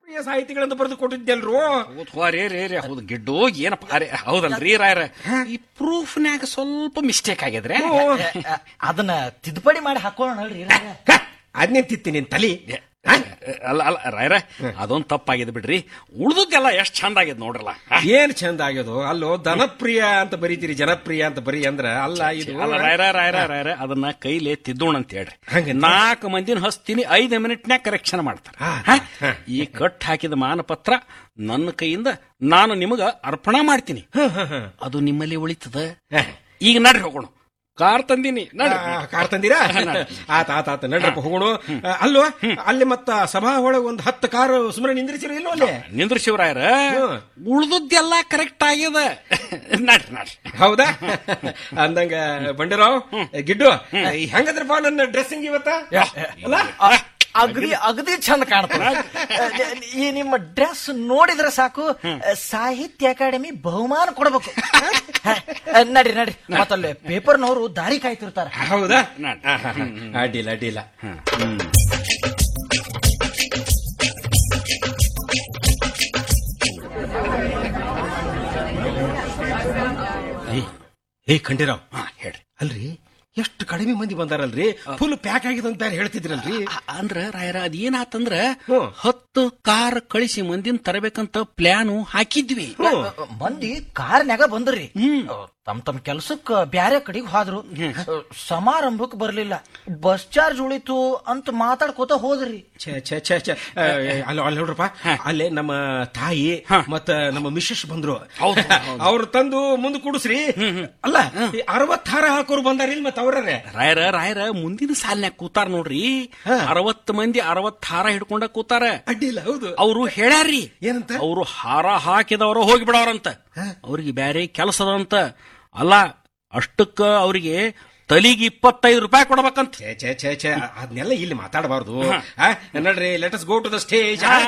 ಪ್ರಿಯ ಸಾಹಿತಿಗಳಂತ ಬರೆದು ಕೊಟ್ಟಿದ್ದೆಲ್ರು ಹೌದು ರೇ ರೇ ರೇ ಹೌದು ಗಿಡ್ಡು ಏನಪ್ಪ ರೇ ಹೌದಲ್ರಿ ರಾಯರ ಈ ಪ್ರೂಫ್ನ್ಯಾಗ ಸ್ವಲ್ಪ ಮಿಸ್ಟೇಕ್ ಆಗಿದ್ರೆ ಅದನ್ನ ತಿದ್ದುಪಡಿ ಮಾಡಿ ಹಾಕೋಣ ಅಲ್ರಿ ಅದ್ನೇನ್ ತಿತ್ತಿ ನಿನ್ ತಲಿ ಅಲ್ಲ ಅಲ್ಲ ರಾಯರ ಅದೊಂದ್ ತಪ್ಪಾಗಿದೆ ಬಿಡ್ರಿ ಉಳ್ದಕ್ಕೆಲ್ಲ ಎಷ್ಟ್ ಚಂದ ಆಗಿದೆ ನೋಡ್ರಲ್ಲ ಆ, ಏನ್ ಚಂದ ಆಗ್ಯದು ಅಲ್ಲೋ ದನಪ್ರಿಯ ಅಂತ ಬರೀತೀರಿ ಜನಪ್ರಿಯ ಅಂತ ಬರೀ ಅಂದ್ರ ಅಲ್ಲ ಇದು ಅಲ್ಲ ರಾಯರ ರಾಯರ ರಾಯರ ಅದನ್ನ ಕೈಲೇ ತಿದ್ದೋಣ ಅಂತ ಹೇಳ್ರಿ ಹಂಗಂತ? ನಾಲ್ಕು ಮಂದಿನ ಹಸ್ತೀನಿ ಐದು ಮಿನಿಟ್ನ್ಯಾಗ ಕರೆಕ್ಷನ್ ಮಾಡ್ತಾರ ಹಾ, ಹಾ? ಹಾ. ಈ ಕಟ್ ಹಾಕಿದ ಮಾನಪತ್ರ ನನ್ನ ಕೈಯಿಂದ ನಾನು ನಿಮಗ ಅರ್ಪಣಾ ಮಾಡ್ತೀನಿ ಅದು ನಿಮ್ಮಲ್ಲಿ ಉಳಿತದ ಈಗ ನಡ್ರಿ ಹೋಗೋಣ ಕಾರ್ ತಂದೀನಿ ನಡ್ರಿ ಆ, ಕಾರ್ ತಂದಿರಾ ಆತ ಆತ ಆತ ನಡ್ರಪ್ಪ ಹೋಗೋಣ ಆ, ಅಲ್ವಾ ಅಲ್ಲಿ ಮತ್ತ ಸಭಾ ಒಳಗೆ ಒಂದ್ ಹತ್ತು ಕಾರ್ ಸುಮ್ಮನೆ ನಿಂದ್ರಿಸಿರೋ ಇಲ್ವೋ ಅಲ್ಲಿ ನಿಂದ್ರ ಶಿವರಾಯರ ಹ್ಮ್. ಉಳ್ದದ್ದೆಲ್ಲ ಕರೆಕ್ಟ್ ಆಗ್ಯದ ನಡ್ರಿ ನಡ್ರಿ ಹೌದಾ ಅಂದಂಗ ಬಂಡಿರಾವ್ ಗಿಡ್ಡು ಹೆಂಗದ್ರಪ್ಪ ನನ್ನ ಡ್ರೆಸ್ಸಿಂಗ್ ಇವತ್ತ ಅಲ್ಲ ಅಗದಿ ಅಗದಿ ಚಂದ ಕಾಣ್ತದ ಈ ನಿಮ್ಮ ಡ್ರೆಸ್ ನೋಡಿದ್ರೆ ಸಾಕು ಸಾಹಿತ್ಯ ಅಕಾಡೆಮಿ ಬಹುಮಾನ ಕೊಡ್ಬೇಕು ನಡ್ರಿ ನಡ್ರಿ ಮತ್ತಲ್ಲಿ ಪೇಪರ್ನವರು ದಾರಿ ಕಾಯ್ತಿರ್ತಾರ ಹೌದಾ ನಡ್. ಆ, ಹಾ, ಹಾ. ಅಡ್ಡಿಲ್ಲ ಅಡ್ಡಿಲ್ಲ ಏಯ್, ಏಯ್ ಖಂಡಿರಾವ್ ಹಾ ಹೇಳ್ರಿ ಅಲ್ರಿ ಎಷ್ಟು ಕಡಿಮೆ ಮಂದಿ ಬಂದಾರಲ್ರಿ ಫುಲ್ ಪ್ಯಾಕ್ ಆಗಿದೆ ಅಂತ ಹೇಳ್ತಿದ್ರಲ್ರಿ ಅ- ಅಂದ್ರ ರಾಯರ ಅದೇನಾತಂದ್ರ ಹ್ಮ್. ಹತ್ತು ಕಾರ್ ಕಳಿಸಿ ಮಂದಿನ ತರಬೇಕಂತ ಪ್ಲಾನು ಹಾಕಿದ್ವಿ ಮಂದಿ ಕಾರ್ನ್ಯಾಗ ಬಂದ್ರಿ ತಮ್ ತಮ್ ಕೆಲ್ಸಕ್ಕ ಬ್ಯಾರೆ ಕಡೆಗೆ ಹೋದ್ರು ಸಮಾರಂಭಕ್ ಬರ್ಲಿಲ್ಲ ಬಸ್ ಚಾರ್ಜ್ ಉಳಿತು ಅಂತ ಮಾತಾಡ್ಕೋತ ಹೋದ್ರಿ ಛೆ ಛೆ ಛೆ ಛೆ ಆ, ಅಲ್ಲ ಅಲ್ಲಿ ನೋಡ್ರಪ್ಪ ಅಲ್ಲೇ ನಮ್ಮ ತಾಯಿ ಮತ್ತ ನಮ್ಮ ಮಿಸ್ಸಸ್ ಬಂದ್ರು ಹೌದು, ಅವ್ರು ತಂದು ಮುಂದ್ ಕೂಡಿಸ್ರಿ ಅಲ್ಲ ಈ ಅರವತ್ತಾರ ಹಾಕೋರು ಬಂದಾರಿಲ್ ಮತ್ತ ಅವ್ರೇ ರಾಯರ ರಾಯರ ಮುಂದಿನ ಸಾಲಿನ್ಯಾಗ ಕೂತಾರ ನೋಡ್ರಿ ಹಾ. ಅರವತ್ತು ಮಂದಿ ಅರವತ್ ಹಾರ ಹಿಡ್ಕೊಂಡ ಕೂತಾರ ಅಡ್ಡಿಲ್ಲ ಹೌದು ಅವರು ಹೇಳ್ಯಾರ್ರಿ ಏನಂತ? ಅವರು ಹಾರ ಹಾಕಿದವರು ಹೋಗಿ ಬಿಡವ್ರಂತ ಅವ್ರಿಗೆ ಬ್ಯಾರೆ ಕೆಲಸದಂತ ಅಲ್ಲ ಅಷ್ಟಕ್ಕ ಅವರಿಗೆ ತಲಿಗೆ ಇಪ್ಪತ್ತೈದು ರೂಪಾಯಿ ಕೊಡ್ಬೇಕಂತ ಛೇ ಛೇ ಛೇ ಛೇ ಅದನ್ನೆಲ್ಲ ಇಲ್ಲಿ ಮಾತಾಡಬಾರ್ದು ನಡ್ರಿ let us go to the stage